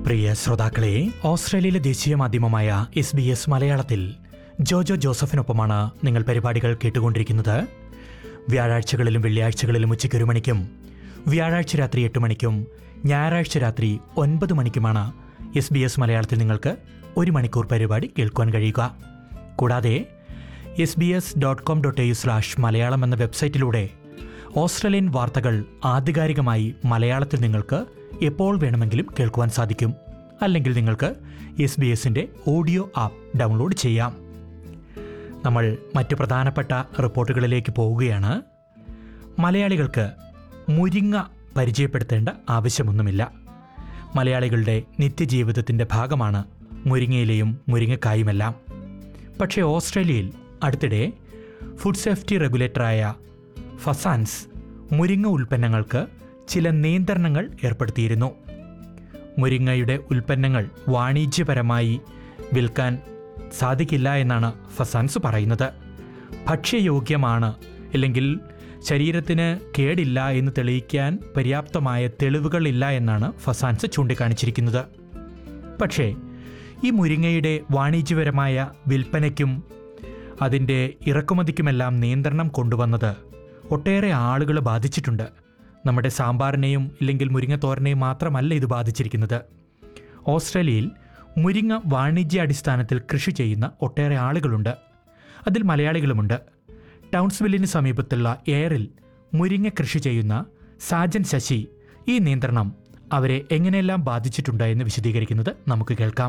പ്രിയ ശ്രോതാക്കളെ ഓസ്ട്രേലിയയിലെ ദേശീയ മാധ്യമമായ എസ് ബി എസ് മലയാളത്തിൽ ജോജോ ജോസഫിനൊപ്പമാണ് നിങ്ങൾ പരിപാടികൾ കേട്ടുകൊണ്ടിരിക്കുന്നത് വ്യാഴാഴ്ചകളിലും വെള്ളിയാഴ്ചകളിലും ഉച്ചയ്ക്ക് ഒരു മണിക്കും വ്യാഴാഴ്ച രാത്രി എട്ട് മണിക്കും ഞായറാഴ്ച രാത്രി ഒൻപത് മണിക്കുമാണ് എസ് ബി എസ് മലയാളത്തിൽ നിങ്ങൾക്ക് ഒരു മണിക്കൂർ പരിപാടി കേൾക്കുവാൻ കഴിയുക കൂടാതെ S B S dot com dot A U slash Malayalam എന്ന വെബ്സൈറ്റിലൂടെ ഓസ്ട്രേലിയൻ വാർത്തകൾ ആധികാരികമായി മലയാളത്തിൽ നിങ്ങൾക്ക് എപ്പോൾ വേണമെങ്കിലും കേൾക്കുവാൻ സാധിക്കും അല്ലെങ്കിൽ നിങ്ങൾക്ക് എസ് ബി എസിൻ്റെ ഓഡിയോ ആപ്പ് ഡൗൺലോഡ് ചെയ്യാം നമ്മൾ മറ്റു പ്രധാനപ്പെട്ട റിപ്പോർട്ടുകളിലേക്ക് പോവുകയാണ് മലയാളികൾക്ക് മുരിങ്ങ പരിചയപ്പെടുത്തേണ്ട ആവശ്യമൊന്നുമില്ല മലയാളികളുടെ നിത്യജീവിതത്തിൻ്റെ ഭാഗമാണ് മുരിങ്ങയിലയും മുരിങ്ങക്കായുമെല്ലാം പക്ഷേ ഓസ്ട്രേലിയയിൽ അടുത്തിടെ ഫുഡ് സേഫ്റ്റി റെഗുലേറ്ററായ ഫസാൻസ് മുരിങ്ങ ഉൽപ്പന്നങ്ങൾക്ക് ചില നിയന്ത്രണങ്ങൾ ഏർപ്പെടുത്തിയിരുന്നു മുരിങ്ങയുടെ ഉൽപ്പന്നങ്ങൾ വാണിജ്യപരമായി വിൽക്കാൻ സാധിക്കില്ല എന്നാണ് ഫസാൻസ് പറയുന്നത് ഭക്ഷ്യയോഗ്യമാണ് അല്ലെങ്കിൽ ശരീരത്തിന് കേടില്ല എന്ന് തെളിയിക്കാൻ പര്യാപ്തമായ തെളിവുകളില്ല എന്നാണ് ഫസാൻസ് ചൂണ്ടിക്കാണിച്ചിരിക്കുന്നത് പക്ഷേ ഈ മുരിങ്ങയുടെ വാണിജ്യപരമായ വിൽപ്പനയ്ക്കും അതിൻ്റെ ഇറക്കുമതിക്കുമെല്ലാം നിയന്ത്രണം കൊണ്ടുവന്നത് ഒട്ടേറെ ആളുകളെ ബാധിച്ചിട്ടുണ്ട് നമ്മുടെ സാമ്പാറിനെയും ഇല്ലെങ്കിൽ മുരിങ്ങത്തോരനെയും മാത്രമല്ല ഇത് ബാധിച്ചിരിക്കുന്നത് ഓസ്ട്രേലിയയിൽ മുരിങ്ങ വാണിജ്യാടിസ്ഥാനത്തിൽ കൃഷി ചെയ്യുന്ന ഒട്ടേറെ ആളുകളുണ്ട് അതിൽ മലയാളികളുമുണ്ട് ടൗൺസ്വില്ലിന് സമീപത്തുള്ള എയറിൽ മുരിങ്ങ കൃഷി ചെയ്യുന്ന സാജൻ ശശി ഈ നിയന്ത്രണം അവരെ എങ്ങനെയെല്ലാം ബാധിച്ചിട്ടുണ്ട് എന്ന് വിശദീകരിക്കുന്നത് നമുക്ക് കേൾക്കാം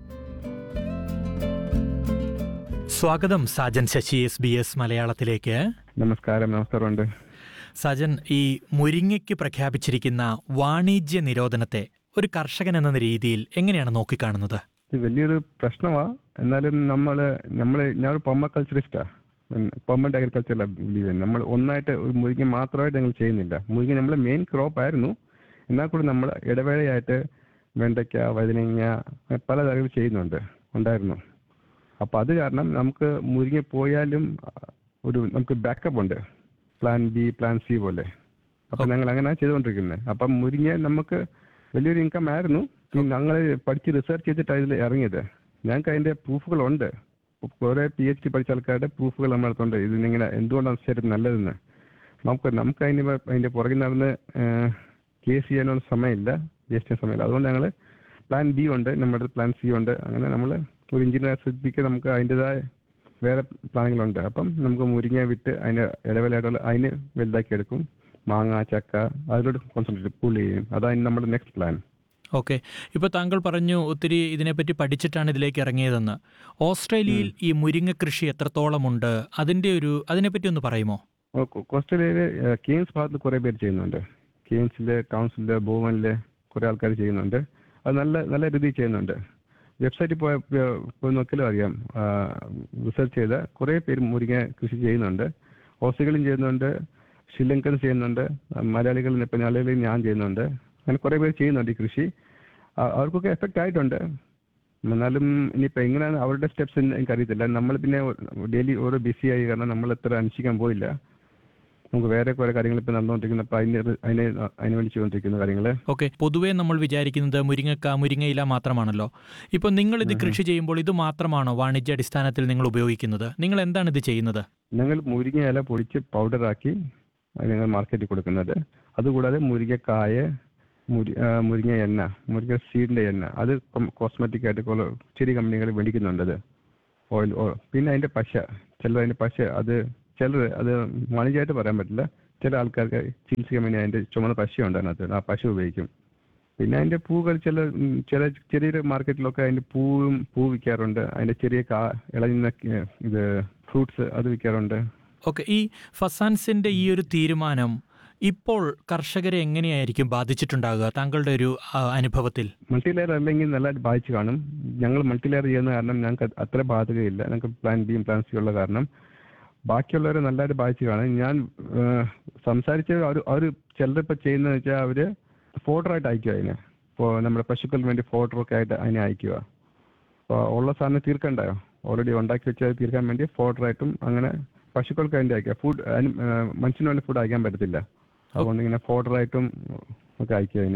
സ്വാഗതം Sajan Sasi S B S മലയാളത്തിലേക്ക് നമസ്കാരം നമസ്കാരമുണ്ട് സജൻ ഈ മുരിങ്ങയ്ക്ക് പ്രഖ്യാപിച്ചിരിക്കുന്ന വാണിജ്യ നിരോധനത്തെ ഒരു കർഷകൻ എന്ന രീതിയിൽ എങ്ങനെയാണ് നോക്കിക്കാണുന്നത് ഇത് വലിയൊരു പ്രശ്നമാ എന്നാലും നമ്മള് നമ്മള് ഞാൻ ഒരു പെർമക്കൾച്ചറിസ്റ്റാ പെർമനന്റ് അഗ്രികൾച്ചറിലാണ് ബിലീവ് ചെയ്യുന്നത് നമ്മൾ ഒന്നായിട്ട് ഒരു മുരിങ്ങ മാത്രമായിട്ട് ഞങ്ങൾ ചെയ്യുന്നില്ല മുരിങ്ങ നമ്മളെ മെയിൻ ക്രോപ്പ് ആയിരുന്നു എന്നാൽ കൂടി നമ്മൾ ഇടവേളയായിട്ട് വെണ്ടയ്ക്ക വഴുതനങ്ങ അങ്ങനെ പല തരത്തിൽ ചെയ്യുന്നുണ്ട് ഉണ്ടായിരുന്നു അപ്പൊ അത് കാരണം നമുക്ക് മുരിങ്ങ പോയാലും ഒരു നമുക്ക് ബാക്കപ്പ് ഉണ്ട് പ്ലാൻ ബി പ്ലാൻ സി പോലെ അപ്പൊ ഞങ്ങൾ അങ്ങനെ ചെയ്തുകൊണ്ടിരിക്കുന്നത് അപ്പം മുരിങ്ങ നമുക്ക് വലിയൊരു ഇൻകം ആയിരുന്നു ഞങ്ങൾ പഠിച്ച് റിസർച്ച് ചെയ്തിട്ട് അതിൽ ഇറങ്ങിയത് ഞങ്ങൾക്ക് അതിന്റെ പ്രൂഫുകളുണ്ട് കുറെ പി എച്ച് ഡി പഠിച്ച ആൾക്കാരുടെ പ്രൂഫുകൾ നമ്മുടെ അടുത്തുണ്ട് ഇതിനിങ്ങനെ എന്തുകൊണ്ടാണ് ശരി നല്ലതെന്ന് നമുക്ക് നമുക്ക് അതിന് പ- അതിന്റെ പുറകിൽ നടന്ന് കേസ് ചെയ്യാനുള്ള സമയമില്ല വേസ്റ്റ് ചെയ്യാൻ സമയമില്ല അതുകൊണ്ട് ഞങ്ങൾ പ്ലാൻ ബി ഉണ്ട് നമ്മുടെ പ്ലാൻ സി ഉണ്ട് അങ്ങനെ നമ്മൾ ഒരു എഞ്ചിനീയർ സ്ഥിതിക്ക് നമുക്ക് അതിൻ്റെതായ വേറെ പ്ലാനുകളുണ്ട് അപ്പം നമുക്ക് മുരിങ്ങ വിട്ട് അതിന്റെ ഇടവേളയായിട്ടുള്ള അതിന് വലുതാക്കി എടുക്കും മാങ്ങ ചക്ക അതിലോട്ട് കോൺസെൻട്രേറ്റ് പുൾ ചെയ്യും അതാണ് നമ്മുടെ നെക്സ്റ്റ് പ്ലാൻ ഓക്കെ ഇപ്പോൾ താങ്കൾ പറഞ്ഞു ഒത്തിരി ഇതിനെപ്പറ്റി പഠിച്ചിട്ടാണ് ഇതിലേക്ക് ഇറങ്ങിയതെന്ന് ഓസ്ട്രേലിയയിൽ ഈ മുരിങ്ങ കൃഷി എത്രത്തോളമുണ്ട് അതിൻ്റെ ഒരു അതിനെപ്പറ്റി ഒന്ന് പറയുമോ ഓസ്ട്രേലിയയില് കെയിംസ് ഭാഗത്ത് കുറെ പേര് ചെയ്യുന്നുണ്ട് കെയിംസില് കൗൺസിലില് ബോവനില് കുറെ ആൾക്കാർ ചെയ്യുന്നുണ്ട് അത് നല്ല നല്ല രീതിയിൽ ചെയ്യുന്നുണ്ട് വെബ്സൈറ്റിൽ പോയ പോയി നോക്കിയാലും അറിയാം റിസർച്ച് ചെയ്ത കുറെ പേര് മുരിങ്ങ കൃഷി ചെയ്യുന്നുണ്ട് ഓസ്ട്രേലിയയിലും ചെയ്യുന്നുണ്ട് ശ്രീലങ്കൻ ചെയ്യുന്നുണ്ട് മലയാളികൾ ഇപ്പം മലയാളികൾ ഞാൻ ചെയ്യുന്നുണ്ട് അങ്ങനെ കുറെ പേര് ചെയ്യുന്നുണ്ട് ഈ കൃഷി ആ- അവർക്കൊക്കെ എഫക്റ്റ് ആയിട്ടുണ്ട് എന്നാലും ഇനിയിപ്പോൾ എങ്ങനെയാണ് അവരുടെ സ്റ്റെപ്സ് എനിക്കറിയത്തില്ല നമ്മൾ പിന്നെ ഡെയിലി ഓരോ ബിസി ആയി കാരണം നമ്മൾ എത്ര അന്വേഷിക്കാൻ പോയില്ല നമുക്ക് വേറെ കുറെ കാര്യങ്ങൾ ഇപ്പം നടന്നുകൊണ്ടിരിക്കുന്ന അപ്പം അതിന് റി- അതിനെ അതിന് വേണ്ടി ചെയ്തുകൊണ്ടിരിക്കുന്ന കാര്യങ്ങൾ ഓക്കെ പൊതുവേ നമ്മൾ വിചാരിക്കുന്നത് മുരിങ്ങക്ക മുരിങ്ങയില മാത്രമാണല്ലോ ഇപ്പോൾ നിങ്ങൾ ഇത് കൃഷി ചെയ്യുമ്പോൾ ഇത് മാത്രമാണോ വാണിജ്യാടിസ്ഥാനത്തിൽ നിങ്ങൾ ഉപയോഗിക്കുന്നത് നിങ്ങൾ എന്താണ് ഇത് ചെയ്യുന്നത് ഞങ്ങൾ മുരിങ്ങ ഇല പൊടിച്ച് പൗഡറാക്കി അത് ഞങ്ങൾ മാർക്കറ്റിൽ കൊടുക്കുന്നത് അതുകൂടാതെ മുരിങ്ങക്കായ മുരി ആ, മുരിങ്ങ എണ്ണ മുരിങ്ങ സീഡിന്റെ എണ്ണ അത് കോസ്മെറ്റിക് ആയിട്ട് കുറെ ചെറിയ കമ്പനികൾ മേടിക്കുന്നുണ്ട് അത് ഓയിൽ ഓ- പിന്നെ അതിന്റെ പശ ചിലർ അതിന്റെ പശ അത് ചിലർ അത് വാണിജ്യമായിട്ട് പറയാൻ പറ്റില്ല ചില ആൾക്കാർക്ക് ചികിത്സിക്കാൻ വേണ്ടി അതിന്റെ ചുമന്ന പശയുണ്ട് അതിനകത്ത് ആ പശ ഉപയോഗിക്കും പിന്നെ അതിന്റെ പൂകൾ ചില ഉം, ചില ചെറിയ മാർക്കറ്റിലൊക്കെ അതിന്റെ പൂവും പൂ വിൽക്കാറുണ്ട് അതിന്റെ ചെറിയ കാ ഇളഞ്ഞ ഏ, ഇത് ഫ്രൂട്ട്സ് അത് വിൽക്കാറുണ്ട് ഓക്കെ ഈ ഫസാൻസിൻ്റെ ഈ ഒരു തീരുമാനം ഇപ്പോൾ കർഷകരെ എങ്ങനെയായിരിക്കും ബാധിച്ചിട്ടുണ്ടാകുക താങ്കളുടെ ഒരു ആ, അനുഭവത്തിൽ മൾട്ടി ലെയർ അല്ലെങ്കിൽ നല്ലതായിട്ട് ബാധിച്ചു കാണും ഞങ്ങൾ മൾട്ടി ലെയർ ചെയ്യുന്ന കാരണം ഞങ്ങൾക്ക് അത് അത്ര ബാധകയില്ല ഞങ്ങൾക്ക് പ്ലാൻ ബിയും പ്ലാൻ സി ഉള്ള കാരണം ബാക്കിയുള്ളവരെ നല്ലതായിട്ട് ബാധിച്ചു കാണും ഞാൻ ഏഹ്, സംസാരിച്ച ഒരു ഒരു ചിലരിപ്പോൾ ചെയ്യുന്നതെന്ന് വെച്ചാൽ അവര് ഫോട്ടറായിട്ട് അയക്കുക അതിനെ ഇപ്പോൾ നമ്മുടെ പശുക്കൾക്ക് വേണ്ടി ഫോട്ടറൊക്കെ ആയിട്ട് അതിനെ അയക്കുക അപ്പോൾ ഉള്ള സാധനം തീർക്കണ്ടായോ ഓൾറെഡി ഉണ്ടാക്കി വെച്ചത് തീർക്കാൻ വേണ്ടി ഫോട്ടറായിട്ടും അങ്ങനെ പശുക്കൾക്ക് അതിൻ്റെ അയക്കുക ഫുഡ് മനുഷ്യന് വേണ്ടി ഫുഡ് അയക്കാൻ പറ്റത്തില്ല അതുകൊണ്ട് ഇങ്ങനെ ഫോട്ടറായിട്ടും ഒക്കെ അയക്കുക അതിനെ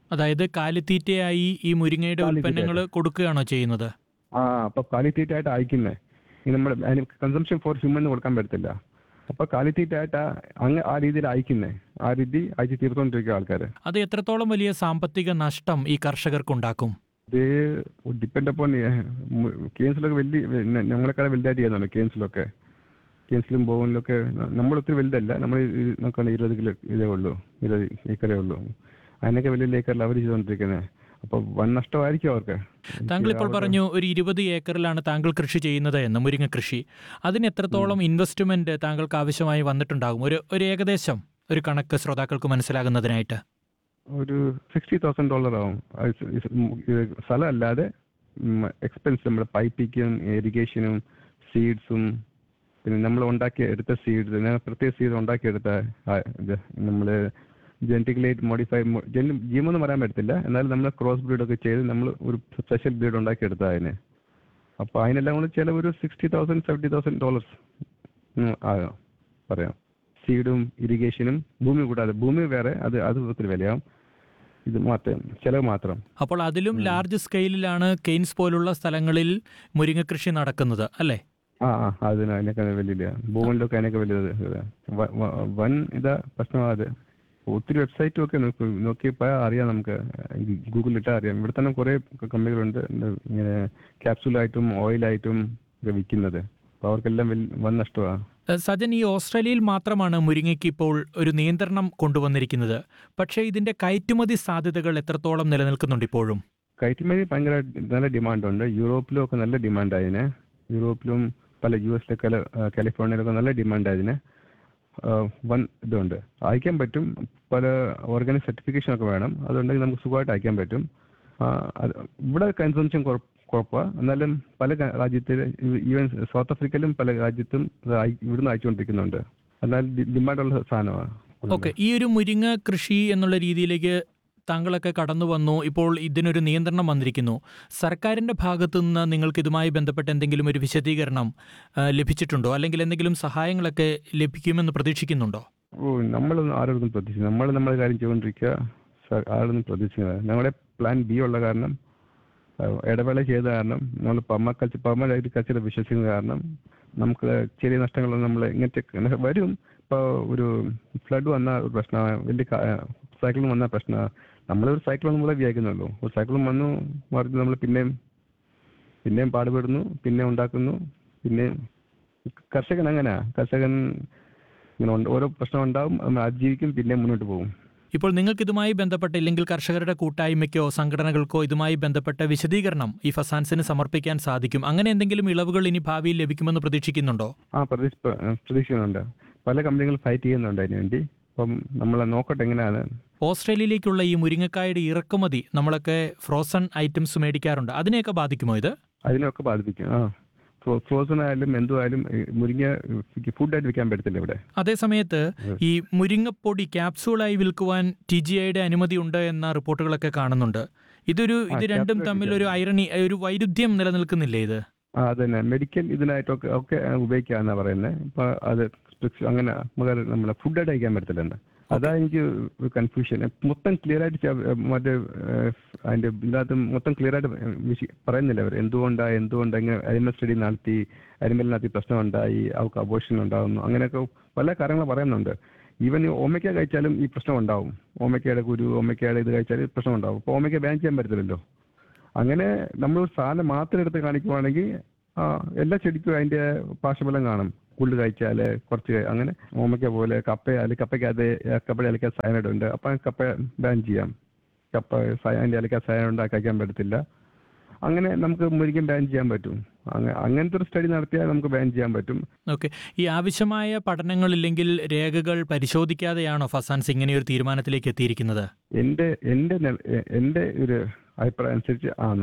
അതായത് കാലിത്തീറ്റയായി ഈ മുരിങ്ങയുടെ കാലിത്തീറ്റയായിട്ട്. ഉൽപ്പന്നങ്ങൾ കൊടുക്കുകയാണോ ചെയ്യുന്നത് ആ അപ്പൊ കാലിത്തീറ്റായിട്ട് അയക്കുന്നേ ഈ നമ്മൾ അതിന് കൺസംഷൻ ഫോർ ഹ്യൂമൻ കൊടുക്കാൻ പറ്റത്തില്ല അപ്പൊ കാലിത്തീറ്റായിട്ട് അങ്ങ് ആ രീതിയിൽ അയക്കുന്നേ ആ രീതി അയച്ച് തീർത്തോണ്ടിരിക്കുക ആൾക്കാർ അത് എത്രത്തോളം വലിയ സാമ്പത്തിക നഷ്ടം ഈ കർഷകർക്കുണ്ടാക്കും ഇത് ഡിപ്പെൻഡ് അപ്പോൺ കേൻസിലൊക്കെ വലിയ ന- ഞങ്ങളെക്കാളെ വലുതായിട്ട് ചെയ്യുന്നുണ്ട് കേൻസിലൊക്കെ കേൻസിലും ബോവനിലൊക്കെ നമ്മൾ ഒത്തിരി വലുതല്ല നമ്മൾ നോക്കുകയാണെങ്കിൽ ഇരുപത് കിലോ ഇതേ ഉള്ളൂ ഇരുപത് ഏക്കറേ ഉള്ളൂ അതിനൊക്കെ വലിയ ഏക്കറിൽ അവർ ചെയ്തുകൊണ്ടിരിക്കുന്നത് അപ്പൊ വൻ നഷ്ടമായിരിക്കും അവർക്ക് താങ്കൾ ഇപ്പോൾ അവരുടെ- പറഞ്ഞു ഒരു ഇരുപത് ഏക്കറിലാണ് താങ്കൾ കൃഷി ചെയ്യുന്നത് എന്ന് മുരിങ്ങ കൃഷി അതിന് എത്രത്തോളം ഇൻവെസ്റ്റ്മെന്റ് താങ്കൾക്ക് ആവശ്യമായി വന്നിട്ടുണ്ടാകും ഒരു ഒരു ഏകദേശം ഒരു കണക്ക് ശ്രോതാക്കൾക്ക് മനസ്സിലാകുന്നതിനായിട്ട് ഒരു സിക്സ്റ്റി തൗസൻഡ് ഡോളർ ആവും അത് സ് ഇത് ഉം ഇത് സ്ഥലമല്ലാതെ എക്സ്പെൻസ് നമ്മുടെ പൈപ്പിക്കും ഇറിഗേഷനും സീഡ്സും പിന്നെ നമ്മൾ ഉണ്ടാക്കി എടുത്ത സീഡ്സ് ഞാൻ പ്രത്യേക സീഡ് ഉണ്ടാക്കിയെടുത്ത ആ ഇത് നമ്മൾ ജനറ്റിക്കലായിട്ട് മോഡിഫൈ ജീവൊന്നും പറയാൻ പറ്റത്തില്ല എന്നാലും നമ്മൾ ക്രോസ് ബ്രീഡ് ഒക്കെ ചെയ്ത് നമ്മൾ ഒരു സ്പെഷ്യൽ ബ്രീഡ് ഉണ്ടാക്കിയെടുത്ത അതിന് അപ്പോൾ അതിനെല്ലാം കൂടെ ചിലവ് ഒരു sixty thousand seventy thousand dollars ആകാം പറയാം സീഡും ഇറിഗേഷനും ഭൂമി കൂടാതെ ഭൂമി വേറെ അത് അത് ഒത്തിരി വിലയാവും ഇത് മാത്രം ചിലവ് മാത്രം അപ്പോൾ അതിലും ലാർജ് സ്കെയിലിലാണ് കെയ്ൻസ് പോലുള്ള സ്ഥലങ്ങളിൽ മുരിങ്ങ കൃഷി നടക്കുന്നത് അല്ലേ ആ ആ അതിന് അതിനൊക്കെ വലിയ ഭൂമിയിലൊക്കെ അതിനൊക്കെ വലിയത് ഇത്. വ- വ- വൻ ഇതാ പ്രശ്നമാണ് അത് ഒത്തിരി വെബ്സൈറ്റും ഒക്കെ നോക്കി നോക്കിയപ്പോൾ അറിയാം നമുക്ക് ഗൂഗിളിൽ ഇട്ടാൽ അറിയാം ഇവിടെ തന്നെ കുറേ കമ്പനികളുണ്ട് ഇങ്ങനെ ക്യാപ്സൂലായിട്ടും ഓയിലായിട്ടും ഒക്കെ വിൽക്കുന്നത് അപ്പോൾ അവർക്കെല്ലാം വലിയ വൻ നഷ്ടമാണ് ഏഹ് സജൻ ഈ ഓസ്ട്രേലിയയിൽ മാത്രമാണ് മുരിങ്ങയ്ക്ക് ഇപ്പോൾ ഒരു നിയന്ത്രണം കൊണ്ടുവന്നിരിക്കുന്നത് പക്ഷേ ഇതിന്റെ കയറ്റുമതി സാധ്യതകൾ എത്രത്തോളം നിലനിൽക്കുന്നുണ്ട് ഇപ്പോഴും കയറ്റുമതി ഭയങ്കര നല്ല ഡിമാൻഡുണ്ട് യൂറോപ്പിലും ഒക്കെ നല്ല ഡിമാൻഡ് അതിന് യൂറോപ്പിലും പല യു എസിലെ കാല കാലിഫോർണിയയിലൊക്കെ നല്ല ഡിമാൻഡ് അതിന് ആ, വൻ ഇതുണ്ട് അയക്കാൻ പറ്റും പല ഓർഗാനിക് സർട്ടിഫിക്കേഷൻ ഒക്കെ വേണം അതുണ്ടെങ്കിൽ നമുക്ക് സുഖമായിട്ട് അയക്കാൻ പറ്റും ആ, അത് ഇവിടെ കൺസംഷൻ കുഴപ്പമാണ് എന്നാലും പല ക- രാജ്യത്തിൽ ഈവൻ സൗത്ത് ആഫ്രിക്കയിലും പല രാജ്യത്തും ഇത് അയ- ഇവിടുന്ന് അയച്ചുകൊണ്ടിരിക്കുന്നുണ്ട് എന്നാൽ ഡിമാൻഡുള്ള സാധനമാണ് ഓക്കെ ഈ ഒരു മുരിങ്ങ കൃഷി എന്നുള്ള രീതിയിലേക്ക് താങ്കളൊക്കെ കടന്നു വന്നു ഇപ്പോൾ ഇതിനൊരു നിയന്ത്രണം വന്നിരിക്കുന്നു സർക്കാരിന്റെ ഭാഗത്തു നിന്ന് നിങ്ങൾക്ക് ഇതുമായി ബന്ധപ്പെട്ട് എന്തെങ്കിലും ഒരു വിശദീകരണം ആ, ലഭിച്ചിട്ടുണ്ടോ അല്ലെങ്കിൽ എന്തെങ്കിലും സഹായങ്ങളൊക്കെ ലഭിക്കുമെന്ന് പ്രതീക്ഷിക്കുന്നുണ്ടോ ഓ നമ്മളൊന്നും ആരോടും പ്രതീക്ഷിക്കും നമ്മൾ നമ്മുടെ കാര്യം ചെയ്തുകൊണ്ടിരിക്കുക സ- ആരോടും പ്രതീക്ഷിക്കുന്നത് ഞങ്ങളുടെ പ്ലാൻ ബി ഉള്ള കാരണം ആ, ഇടവേള ചെയ്ത കാരണം നമ്മൾ പമ്മ കൾച്ചർ പമ്മ അഗ്രികൾച്ചർ വിശ്വസിക്കുന്ന കാരണം നമുക്ക് ചെറിയ നഷ്ടങ്ങൾ നമ്മൾ ഇങ്ങനത്തെ ഇങ്ങനെ വരും ഇപ്പോൾ ഒരു ഫ്ലഡ് വന്ന ഒരു പ്രശ്നമാണ് വലിയ സൈക്ലോൺ വന്ന പ്രശ്നമാണ് നമ്മളൊരു സൈക്ലോൺ നമ്മളെ വിചാരിക്കുന്നുള്ളൂ ഒരു സൈക്ലോൺ വന്നു മറിച്ച് നമ്മൾ പിന്നെയും പിന്നെയും പാടുപെടുന്നു പിന്നെ ഉണ്ടാക്കുന്നു പിന്നെ കർഷകൻ അങ്ങനെയാ കർഷകൻ ഇങ്ങനെ ഉണ്ട്. ഓരോ പ്രശ്നം ഉണ്ടാവും നമ്മൾ അതിജീവിക്കും പിന്നെ മുന്നോട്ട് പോകും ഇപ്പോൾ നിങ്ങൾക്ക് ഇതുമായി ബന്ധപ്പെട്ട ഇല്ലെങ്കിൽ കർഷകരുടെ കൂട്ടായ്മയ്ക്കോ സംഘടനകൾക്കോ ഇതുമായി ബന്ധപ്പെട്ട വിശദീകരണം ഈ ഫസാൻസിന് സമർപ്പിക്കാൻ സാധിക്കും അങ്ങനെ എന്തെങ്കിലും ഇളവുകൾ ഇനി ഭാവിയിൽ ലഭിക്കുമെന്ന് പ്രതീക്ഷിക്കുന്നുണ്ടോ ആ പ്രതീക്ഷ പ്രതീക്ഷിക്കുന്നുണ്ട് പല കമ്പനികൾ ഫൈറ്റ് ചെയ്യുന്നുണ്ട് അതിന് വേണ്ടി അപ്പം നമ്മൾ നോക്കട്ടെ എങ്ങനെയാണ് ഓസ്ട്രേലിയയിലേക്കുള്ള ഈ മുരിങ്ങക്കായുടെ ഇറക്കുമതി നമ്മളൊക്കെ ഫ്രോസൺ ഐറ്റംസ് മേടിക്കാറുണ്ട് അതിനെയൊക്കെ ബാധിക്കുമോ ഇത് അതിനൊക്കെ ബാധിപ്പിക്കും ആ ഫ്രോസൺ ആയാലും എന്തുമായാലും ഈ മുരിങ്ങ ഫുഡായിട്ട് വിൽക്കാൻ പറ്റത്തില്ല ഇവിടെ അതേസമയത്ത് ഈ മുരിങ്ങപ്പൊടി ക്യാപ്സൂളായി വിൽക്കുവാൻ ടി ജി ഐയുടെ അനുമതി ഉണ്ട് എന്ന റിപ്പോർട്ടുകളൊക്കെ കാണുന്നുണ്ട് ഇതൊരു ഇത് ആ, രണ്ടും capsule തമ്മിൽ ഒരു ഐറണി ഒരു വൈരുദ്ധ്യം നിലനിൽക്കുന്നില്ലേ ഇത് ആ അതന്നെ മെഡിക്കൽ ഇതിനായിട്ടൊക്കെ ഒക്കെ ഉപയോഗിക്കാന്നാ പറയുന്നത് ഇപ്പൊ അത് സ്ട്രിക്സ് അങ്ങനെ നമുക്ക് നമ്മളെ ഫുഡായിട്ട് കഴിക്കാൻ പറ്റത്തില്ലെന്ന് അതാ എനിക്ക് ഒരു കൺഫ്യൂഷൻ മൊത്തം ക്ലിയർ ആയിട്ട് ചെ- മറ്റേ ഏഹ്, അതിന്റെ ഇതിനകത്ത് മൊത്തം ക്ലിയർ ആയിട്ട് വിശി- പറയുന്നില്ല അവർ എന്തുകൊണ്ടാ എന്തുകൊണ്ട് ഇങ്ങനെ അനിമൽ സ്റ്റഡി നടത്തി അനിമലിനകത്ത് പ്രശ്നം ഉണ്ടായി അവർക്ക് അബോഷൻ ഉണ്ടാകുന്നു അങ്ങനെയൊക്കെ പല കാര്യങ്ങൾ പറയുന്നുണ്ട് ഈവൻ ഓമയ്ക്ക കഴിച്ചാലും ഈ പ്രശ്നം ഉണ്ടാവും ഓമയ്ക്കയുടെ കുരു ഓമയ്ക്കയുടെ ഇത് കഴിച്ചാൽ പ്രശ്നം ഉണ്ടാവും അപ്പോൾ ഓമയ്ക്ക ബാൻ ചെയ്യാൻ പറ്റത്തില്ലല്ലോ അങ്ങനെ നമ്മൾ ഒരു സാധനം മാത്രം എടുത്ത് കാണിക്കുവാണെങ്കിൽ ആ, എല്ലാ ചെടിക്കും അതിന്റെ പാർശ്വഫലം കാണും പുല്ല് കഴിച്ചാല് കുറച്ച് അങ്ങനെ ഓമയ്ക്ക പോലെ കപ്പ അല്ലെങ്കിൽ കപ്പയ്ക്കകത്ത് കപ്പയുടെ ഇലക്ക സയനൈഡ് ഉണ്ട് അപ്പം കപ്പ ബാൻ ചെയ്യാം കപ്പ അതിന്റെ ഇലക്ക സയനൈഡ് ഉണ്ടാക്കി കഴിക്കാൻ പറ്റത്തില്ല അങ്ങനെ നമുക്ക് മുരിക്കും ബാൻ ചെയ്യാൻ പറ്റും അങ്ങ- അങ്ങനത്തെ ഒരു സ്റ്റഡി നടത്തിയാൽ നമുക്ക് ബാൻ ചെയ്യാൻ പറ്റും ഓക്കെ ഈ ആവശ്യമായ പഠനങ്ങളില്ലെങ്കിൽ രേഖകൾ പരിശോധിക്കാതെയാണോ ഫസാൻസ് ഇങ്ങനെ ഒരു തീരുമാനത്തിലേക്ക് എത്തിയിരിക്കുന്നത് എന്റെ എന്റെ നെ- എ- എന്റെ ഒരു അഭിപ്രായം അനുസരിച്ച് ആണ്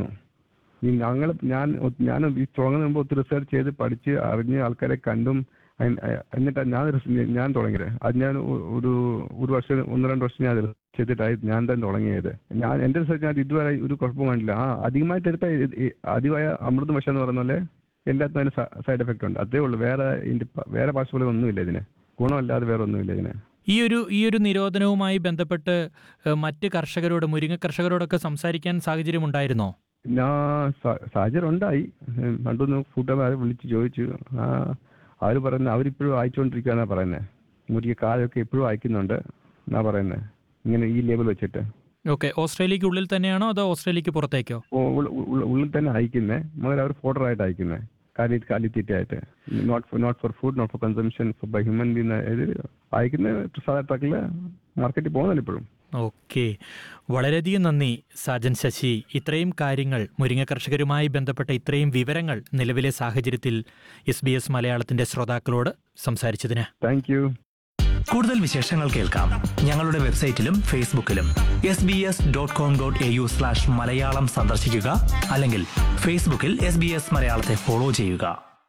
ഈ ഞങ്ങൾ ഞാൻ ഒ- ഞാൻ ഈ തുടങ്ങുന്ന മുമ്പ് ഒത്തിരി റിസർച്ച് ചെയ്ത് പഠിച്ച് അറിഞ്ഞ് ആൾക്കാരെ കണ്ടും അയിൻ- അ- എന്നിട്ടാ ഞാൻ റിസ- ഞാൻ തുടങ്ങിയത് അത് ഞാൻ ഒ- ഒരു ഒരു വർഷം ഒന്ന് രണ്ട് വർഷം ഞാൻ അത് ചെയ്തിട്ടായി ഞാൻ തന്നെ തുടങ്ങിയത് ഞാൻ എന്റെ റിസർച്ച് ഞാൻ ഇതുവരെ ഒരു കുഴപ്പവും കണ്ടില്ല ആ അധികമായിട്ട് എടുത്ത ഈ- ഈ അധികമായ അമൃത വിഷം എന്ന് പറയുന്ന പോലെ എൻ്റെ അകത്ത് അതിന് സൈഡ് എഫക്റ്റ് ഉണ്ട് അതേ ഉള്ളൂ വേറെ ഇതിന്റെ പ- വേറെ പാർശ്വഫലം ഒന്നുമില്ല ഇതിന് ഗുണമല്ലാതെ വേറെ ഒന്നുമില്ല ഇതിന് ഈ ഒരു ഈ ഒരു നിരോധനവുമായി ബന്ധപ്പെട്ട് ഏഹ്, മറ്റ് കർഷകരോട് മുരിങ്ങ കർഷകരോടൊക്കെ സംസാരിക്കാൻ സാഹചര്യമുണ്ടായിരുന്നോ ഞാൻ സ- സാഹചര്യം ഉണ്ടായി ഉം, രണ്ടുമൂന്ന് കൂട്ടുകാരെ വിളിച്ച് ചോദിച്ചു ആ അവർ പറയുന്നത് അവരിപ്പോഴും അയച്ചുകൊണ്ടിരിക്കുകയെന്നാണ് പറയുന്നത് മുരിക കായൊക്കെ ഇപ്പോഴും അയക്കുന്നുണ്ട് എന്നാ പറയുന്നത് ഇങ്ങനെ ഈ ലേബൽ വെച്ചിട്ട് ഓക്കെ ഓസ്ട്രേലിയക്ക് ഉള്ളിൽ തന്നെയാണോ അതോ ഓസ്ട്രേലിയക്ക് പുറത്തേക്കോ ഉ- ഉള്ള- ഉള്ള- ഉള്ളിൽ തന്നെ അയക്കുന്നത് മगर അവർ ഫോർഡർ ആയിട്ട് അയക്കുന്നത് കാലി കാലിത്തീറ്റയായിട്ട് not for not for food not for consumption for by human being ഇത് അയക്കുന്ന സാധാ ട്രക്കിൽ മാർക്കറ്റിൽ പോകുന്നില്ല ഇപ്പോഴും ഓക്കെ വളരെയധികം നന്ദി സാജൻ ശശി ഇത്രയും കാര്യങ്ങൾ മുരിങ്ങ കർഷകരുമായി ബന്ധപ്പെട്ട ഇത്രയും വിവരങ്ങൾ നിലവിലെ സാഹചര്യത്തിൽ എസ് ബി എസ് മലയാളത്തിന്റെ ശ്രോതാക്കളോട് സംസാരിച്ചതിന് താങ്ക് യു കൂടുതൽ വിശേഷങ്ങൾ കേൾക്കാം ഞങ്ങളുടെ വെബ്സൈറ്റിലും ഫേസ്ബുക്കിലും S B S dot com dot A U slash Malayalam സന്ദർശിക്കുക അല്ലെങ്കിൽ ഫേസ്ബുക്കിൽ എസ് ബി എസ് മലയാളത്തെ ഫോളോ ചെയ്യുക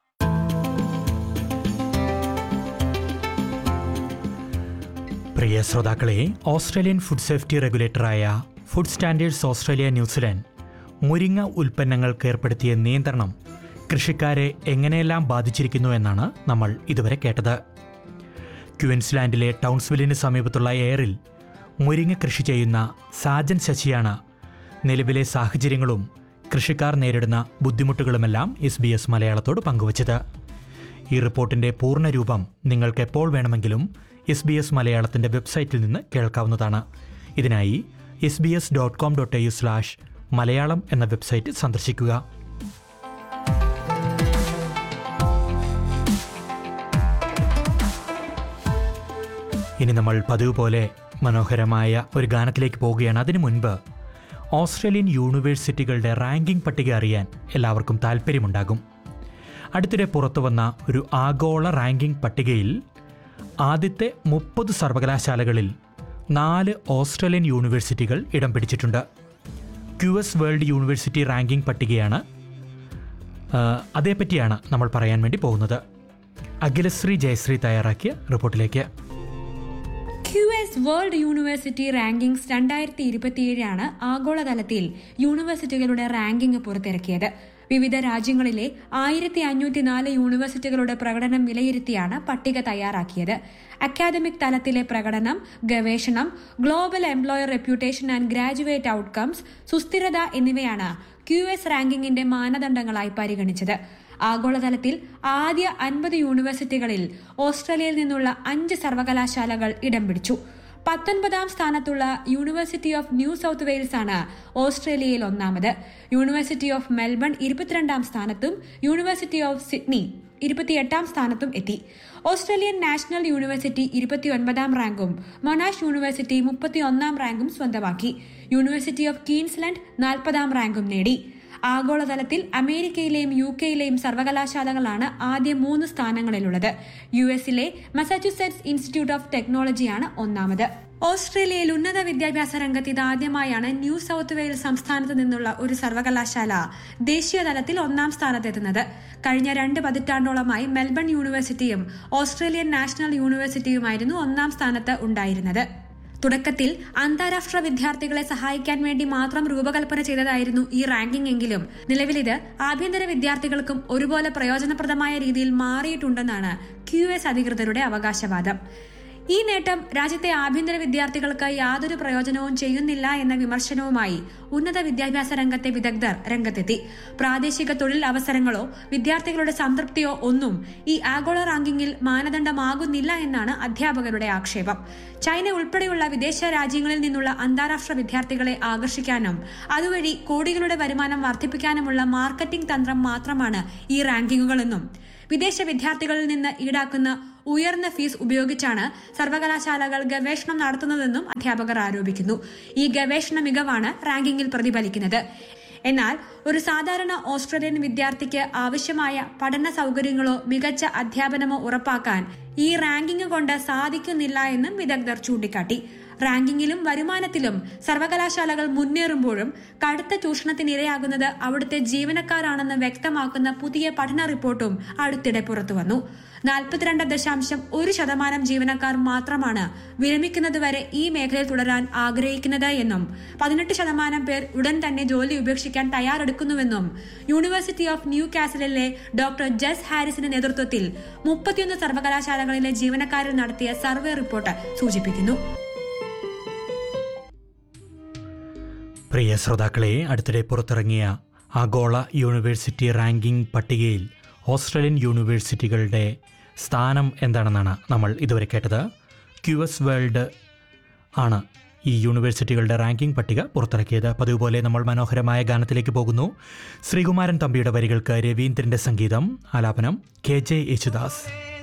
പ്രിയ ശ്രോതാക്കളെ ഓസ്ട്രേലിയൻ ഫുഡ് സേഫ്റ്റി റെഗുലേറ്ററായ ഫുഡ് സ്റ്റാൻഡേർഡ്സ് ഓസ്ട്രേലിയ ന്യൂസിലാൻഡ് മുരിങ്ങ ഉൽപ്പന്നങ്ങൾക്ക് ഏർപ്പെടുത്തിയ നിയന്ത്രണം കൃഷിക്കാരെ എങ്ങനെയെല്ലാം ബാധിച്ചിരിക്കുന്നു എന്നാണ് നമ്മൾ ഇതുവരെ കേട്ടത് ക്യൂൻസ്ലാൻഡിലെ ടൗൺസ്വില്ലിന് സമീപത്തുള്ള എയറിൽ മുരിങ്ങ കൃഷി ചെയ്യുന്ന സാജൻ ശശിയാണ് നിലവിലെ സാഹചര്യങ്ങളും കൃഷിക്കാർ നേരിടുന്ന ബുദ്ധിമുട്ടുകളുമെല്ലാം എസ് ബി എസ് മലയാളത്തോട് പങ്കുവച്ചത് ഈ റിപ്പോർട്ടിന്റെ പൂർണ്ണരൂപം നിങ്ങൾക്ക് എപ്പോൾ വേണമെങ്കിലും എസ് ബി എസ് മലയാളത്തിന്റെ വെബ്സൈറ്റിൽ നിന്ന് കേൾക്കാവുന്നതാണ് ഇതിനായി S B S dot com dot A slash Malayalam എന്ന വെബ്സൈറ്റ് സന്ദർശിക്കുക ഇനി നമ്മൾ പതിവ് പോലെ മനോഹരമായ ഒരു ഗാനത്തിലേക്ക് പോവുകയാണ് അതിനു മുൻപ് ഓസ്ട്രേലിയൻ യൂണിവേഴ്സിറ്റികളുടെ റാങ്കിംഗ് പട്ടിക അറിയാൻ എല്ലാവർക്കും താല്പര്യമുണ്ടാകും അടുത്തിടെ പുറത്തു വന്ന ഒരു ആഗോള റാങ്കിംഗ് പട്ടികയിൽ ആദ്യത്തെ മുപ്പത് സർവകലാശാലകളിൽ നാല് ഓസ്ട്രേലിയൻ യൂണിവേഴ്സിറ്റികൾ ഇടം പിടിച്ചിട്ടുണ്ട് Q S world university ranking പട്ടികയാണ് ആ, അതേപ്പറ്റിയാണ് നമ്മൾ പറയാൻ വേണ്ടി പോകുന്നത് അഖിലശ്രീ ജയശ്രീ തയ്യാറാക്കിയ റിപ്പോർട്ടിലേക്ക് Q S world university rankings രണ്ടായിരത്തി ഇരുപത്തിയേഴാണ് ആഗോളതലത്തിൽ യൂണിവേഴ്സിറ്റികളുടെ റാങ്കിംഗ് പുറത്തിറക്കിയത് വിവിധ രാജ്യങ്ങളിലെ ആയിരത്തി അഞ്ഞൂറ്റി നാല് യൂണിവേഴ്സിറ്റികളുടെ പ്രകടനം വിലയിരുത്തിയാണ് പട്ടിക തയ്യാറാക്കിയത് അക്കാദമിക് തലത്തിലെ പ്രകടനം ഗവേഷണം global employer reputation and graduate outcomes സുസ്ഥിരത എന്നിവയാണ് ക്യു എസ് റാങ്കിങ്ങിന്റെ മാനദണ്ഡങ്ങളായി പരിഗണിച്ചത് ആഗോളതലത്തിൽ ആദ്യ അൻപത് യൂണിവേഴ്സിറ്റികളിൽ ഓസ്ട്രേലിയയിൽ നിന്നുള്ള അഞ്ച് സർവകലാശാലകൾ ഇടം പിടിച്ചു പത്തൊൻപതാം സ്ഥാനത്തുള്ള university of New South Wales ആണ് ഓസ്ട്രേലിയയിൽ ഒന്നാമത് യൂണിവേഴ്സിറ്റി ഓഫ് മെൽബൺ ഇരുപത്തിരണ്ടാം സ്ഥാനത്തും യൂണിവേഴ്സിറ്റി ഓഫ് സിഡ്നി ഇരുപത്തിയെട്ടാം സ്ഥാനത്തും എത്തി ഓസ്ട്രേലിയൻ നാഷണൽ യൂണിവേഴ്സിറ്റി ഇരുപത്തിയൊൻപതാം റാങ്കും മൊനാഷ് യൂണിവേഴ്സിറ്റി മുപ്പത്തിയൊന്നാം റാങ്കും സ്വന്തമാക്കി യൂണിവേഴ്സിറ്റി ഓഫ് ക്വീൻസ്ലൻഡ് നാൽപ്പതാം റാങ്കും നേടി ആഗോളതലത്തിൽ അമേരിക്കയിലെയും യു കെയിലെയും സർവകലാശാലകളാണ് ആദ്യ മൂന്ന് സ്ഥാനങ്ങളിലുള്ളത് യു എസിലെ മസാച്യുസെറ്റ്സ് ഇൻസ്റ്റിറ്റ്യൂട്ട് ഓഫ് ടെക്നോളജിയാണ് ഒന്നാമത് ഓസ്ട്രേലിയയിൽ ഉന്നത വിദ്യാഭ്യാസ രംഗത്ത് ഇതാദ്യമായാണ് ന്യൂ സൗത്ത് വെയിൽസ് സംസ്ഥാനത്ത് നിന്നുള്ള ഒരു സർവകലാശാല ദേശീയ തലത്തിൽ ഒന്നാം സ്ഥാനത്തെത്തുന്നത് കഴിഞ്ഞ രണ്ട് പതിറ്റാണ്ടോളമായി മെൽബൺ യൂണിവേഴ്സിറ്റിയും ഓസ്ട്രേലിയൻ നാഷണൽ യൂണിവേഴ്സിറ്റിയുമായിരുന്നു ഒന്നാം സ്ഥാനത്ത് ഉണ്ടായിരുന്നത് തുടക്കത്തിൽ അന്താരാഷ്ട്ര വിദ്യാർത്ഥികളെ സഹായിക്കാൻ വേണ്ടി മാത്രം രൂപകൽപ്പന ചെയ്തതായിരുന്നു ഈ റാങ്കിംഗ് എങ്കിലും നിലവിലിത് ആഭ്യന്തര വിദ്യാർത്ഥികൾക്കും ഒരുപോലെ പ്രയോജനപ്രദമായ രീതിയിൽ മാറിയിട്ടുണ്ടെന്നാണ് ക്യു എസ് അധികൃതരുടെ അവകാശവാദം ഈ നേട്ടം രാജ്യത്തെ ആഭ്യന്തര വിദ്യാർത്ഥികൾക്ക് യാതൊരു പ്രയോജനവും ചെയ്യുന്നില്ല എന്ന വിമർശനവുമായി ഉന്നത വിദ്യാഭ്യാസ രംഗത്തെ വിദഗ്ധർ രംഗത്തെത്തി പ്രാദേശിക തൊഴിൽ അവസരങ്ങളോ വിദ്യാർത്ഥികളുടെ സംതൃപ്തിയോ ഒന്നും ഈ ആഗോള റാങ്കിങ്ങിൽ മാനദണ്ഡമാകുന്നില്ല എന്നാണ് അധ്യാപകരുടെ ആക്ഷേപം ചൈന ഉൾപ്പെടെയുള്ള വിദേശ രാജ്യങ്ങളിൽ നിന്നുള്ള അന്താരാഷ്ട്ര വിദ്യാർത്ഥികളെ ആകർഷിക്കാനും അതുവഴി കോടികളുടെ വരുമാനം വർദ്ധിപ്പിക്കാനുമുള്ള മാർക്കറ്റിംഗ് തന്ത്രം മാത്രമാണ് ഈ റാങ്കിങ്ങുകളെന്നും വിദേശ വിദ്യാർത്ഥികളിൽ നിന്ന് ഈടാക്കുന്ന ഉയർന്ന ഫീസ് ഉപയോഗിച്ചാണ് സർവകലാശാലകൾ ഗവേഷണം നടത്തുന്നതെന്നും അധ്യാപകർ ആരോപിക്കുന്നു ഈ ഗവേഷണ മികവാണ് റാങ്കിങ്ങിൽ പ്രതിഫലിക്കുന്നത് എന്നാൽ ഒരു സാധാരണ ഓസ്ട്രേലിയൻ വിദ്യാർത്ഥിക്ക് ആവശ്യമായ പഠന സൗകര്യങ്ങളോ മികച്ച അധ്യാപനമോ ഉറപ്പാക്കാൻ ഈ റാങ്കിംഗ് കൊണ്ട് സാധിക്കുന്നില്ല എന്നും വിദഗ്ധർ ചൂണ്ടിക്കാട്ടി റാങ്കിങ്ങിലും വരുമാനത്തിലും സർവകലാശാലകൾ മുന്നേറുമ്പോഴും കടുത്ത ചൂഷണത്തിനിരയാകുന്നത് അവിടുത്തെ ജീവനക്കാരാണെന്ന് വ്യക്തമാക്കുന്ന പുതിയ പഠന റിപ്പോർട്ടും അടുത്തിടെ പുറത്തുവന്നു നാൽപ്പത്തിരണ്ട് ദശാംശം ഒരു ശതമാനം ജീവനക്കാർ മാത്രമാണ് വിരമിക്കുന്നതുവരെ ഈ മേഖലയിൽ തുടരാൻ ആഗ്രഹിക്കുന്നത് എന്നും പതിനെട്ട് ശതമാനം പേർ ഉടൻ തന്നെ ജോലി ഉപേക്ഷിക്കാൻ തയ്യാറെടുക്കുന്നുവെന്നും യൂണിവേഴ്സിറ്റി ഓഫ് ന്യൂ കാസലിലെ ഡോക്ടർ ജസ് ഹാരിസിന്റെ നേതൃത്വത്തിൽ മുപ്പത്തിയൊന്ന് സർവകലാശാലകളിലെ ജീവനക്കാരിൽ നടത്തിയ സർവേ റിപ്പോർട്ട് സൂചിപ്പിക്കുന്നു പ്രിയ ശ്രോതാക്കളെ അടുത്തിടെ പുറത്തിറങ്ങിയ ആഗോള യൂണിവേഴ്സിറ്റി റാങ്കിംഗ് പട്ടികയിൽ ഓസ്ട്രേലിയൻ യൂണിവേഴ്സിറ്റികളുടെ സ്ഥാനം എന്താണെന്നാണ് നമ്മൾ ഇതുവരെ കേട്ടത് ക്യു എസ് വേൾഡ് ആണ് ഈ യൂണിവേഴ്സിറ്റികളുടെ റാങ്കിംഗ് പട്ടിക പുറത്തിറക്കിയത് പതിവ് പോലെ നമ്മൾ മനോഹരമായ ഗാനത്തിലേക്ക് പോകുന്നു ശ്രീകുമാരൻ തമ്പിയുടെ വരികൾക്ക് രവീന്ദ്രൻ്റെ സംഗീതം ആലാപനം കെ ജെ യേശുദാസ്